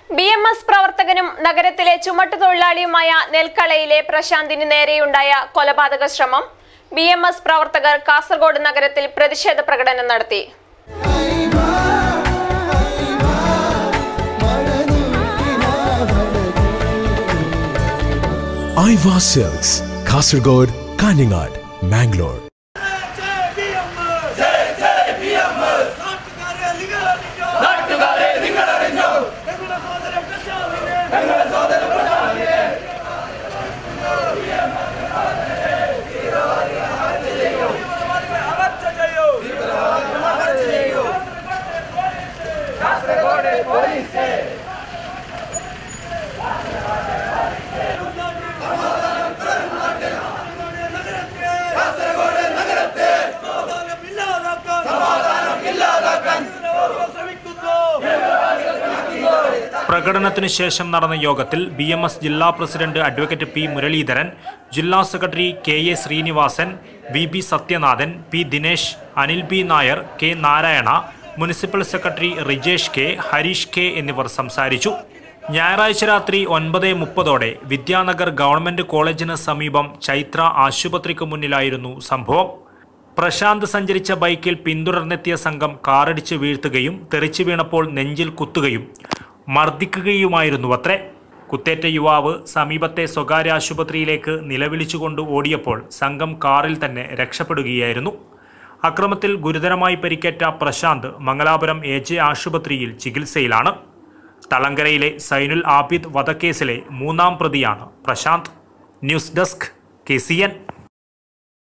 B M S പ്രവർത്തകനും നഗരത്തിലെ ചുമട്ടുതൊഴിലാളിയുമായ നെൽക്കളയിലെ പ്രശാന്തിന് നേരെയുണ്ടായ കൊലപാതക ശ്രമം ബി എം എസ് പ്രവർത്തകർ കാസർഗോഡ് നഗരത്തിൽ പ്രതിഷേധ പ്രകടനം നടത്തി ഐവ സിൽക്സ് കാസർഗോഡ് കാഞ്ഞങ്ങാട് മാംഗ്ലൂർ നാട്ടുകാരെ നിങ്ങൾ അറിഞ്ഞോ ഞങ്ങളുടെ സോദരൻ പ്രശാന്തിനെ അറസ്റ്റ് ചെയ്യൂ അറസ്റ്റ് ചെയ്യൂ പ്രകടനത്തിനു ശേഷം നടന്ന യോഗത്തിൽ ബി എം എസ് ജില്ലാ പ്രസിഡന്റ് അഡ്വക്കേറ്റ് പി മുരളീധരൻ ജില്ലാ secretary K A Sreenivasan V B Sathyanathan P Dinesh Anil B Nair K Narayana municipal secretary Rijesh K Hareesh K എന്നിവർ സംസാരിച്ചു ഞായറാഴ്ച രാത്രി ഒൻപത് മുപ്പതോടെ വിദ്യാനഗർ ഗവൺമെന്റ് കോളേജിന് സമീപം ചൈത്ര ആശുപത്രിക്ക് മുന്നിലായിരുന്നു സംഭവം പ്രശാന്ത് സഞ്ചരിച്ച ബൈക്കിൽ പിന്തുടർന്നെത്തിയ സംഘം കാറിടിച്ച് വീഴ്ത്തുകയും തെറിച്ചു വീണപ്പോൾ നെഞ്ചിൽ കുത്തുകയും മർദ്ദിക്കുകയുമായിരുന്നു അത്രേ കുത്തേറ്റ യുവാവ് സമീപത്തെ സ്വകാര്യ ആശുപത്രിയിലേക്ക് നിലവിളിച്ചുകൊണ്ട് ഓടിയപ്പോൾ സംഘം കാറിൽ തന്നെ രക്ഷപ്പെടുകയായിരുന്നു അക്രമത്തിൽ ഗുരുതരമായി പരിക്കേറ്റ പ്രശാന്ത് മംഗലാപുരം എ ജെ ആശുപത്രിയിൽ ചികിത്സയിലാണ് തളങ്കരയിലെ സൈനുൽ ആബിദ് വധക്കേസിലെ മൂന്നാം പ്രതിയാണ് Prashanth news desk K C N